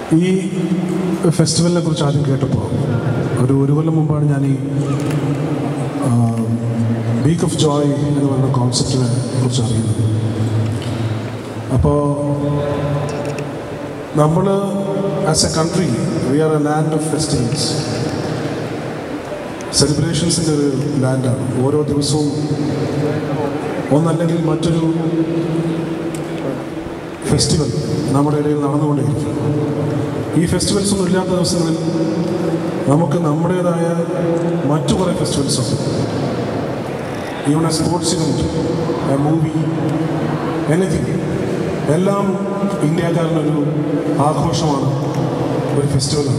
ഈ ഫെസ്റ്റിവലിനെ കുറിച്ച് ആദ്യം കേട്ടപ്പോൾ ഒരു ഒരു കൊല്ലം മുമ്പാണ് ഞാൻ ഈ വീക്ക് ഓഫ് ജോയ് എന്ന് പറയുന്ന കോൺസെപ്റ്റിനെ കുറിച്ച് അറിയുന്നത് അപ്പോൾ നമ്മൾ as a country we are a land of festivals സെലിബ്രേഷൻസിൻ്റെ ഒരു ലാൻഡാണ് ഓരോ ദിവസവും ഒന്നല്ലെങ്കിൽ മറ്റൊരു ഫെസ്റ്റിവൽ നമ്മുടെ ഇടയിൽ നടന്നുകൊണ്ടേയിരിക്കും ഈ ഫെസ്റ്റിവൽസ് ഒന്നും ഇല്ലാത്ത ദിവസങ്ങളിൽ നമുക്ക് നമ്മുടേതായ മറ്റു കുറേ ഫെസ്റ്റിവൽസ് ഉണ്ട് even a sports event a movie anything എല്ലാം ഇന്ത്യക്കാരനൊരു ആഘോഷമാണ് ഒരു ഫെസ്റ്റിവലാണ്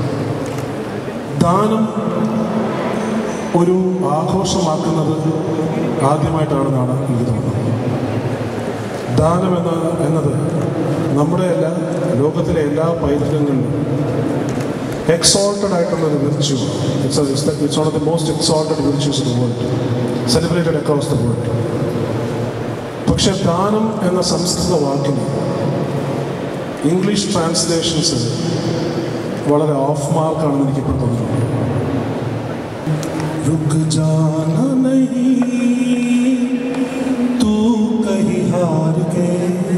ദാനം ഒരു ആഘോഷമാക്കുന്നത് ആദ്യമായിട്ടാണെന്നാണ് എനിക്ക് തോന്നുന്നത് ദാനം എന്ന എന്നത് നമ്മുടെ എല്ലാ ലോകത്തിലെ എല്ലാ പൈതൃകങ്ങളിലും എക്സോൾട്ടഡ് ആയിട്ടുള്ള ഒരു virtue it's it's one of the most exalted virtues in the world celebrated across the world പക്ഷെ ദാനം എന്ന സംസ്കൃത വാക്കിന് ഇംഗ്ലീഷ് ട്രാൻസ്ലേഷൻസ് വളരെ ഓഫ് മാർക്കാണെന്ന് എനിക്ക് ഇപ്പോൾ തോന്നുന്നു रुक जाना नहीं तू कहीं हार के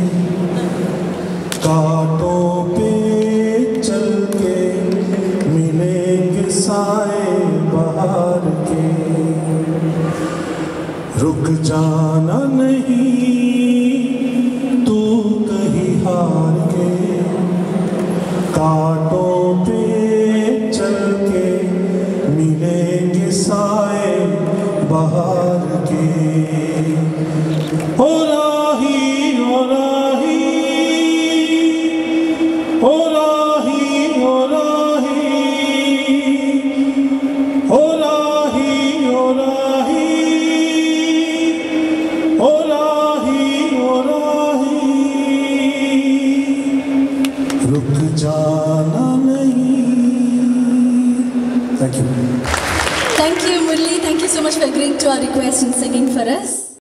कांटों पे चल के मिलेंगे साए बाहर के रुक जाना नहीं तू कहीं हार के कांटों पे चल के मिलेंगे साए बाहर के ओ राही ओ राही ओ राही ओ राही ओ राही ओ राही ओ राही ओ राही रुक जाना नहीं thank you Thank you, Murli. Thank you so much for agreeing to our request and singing for us.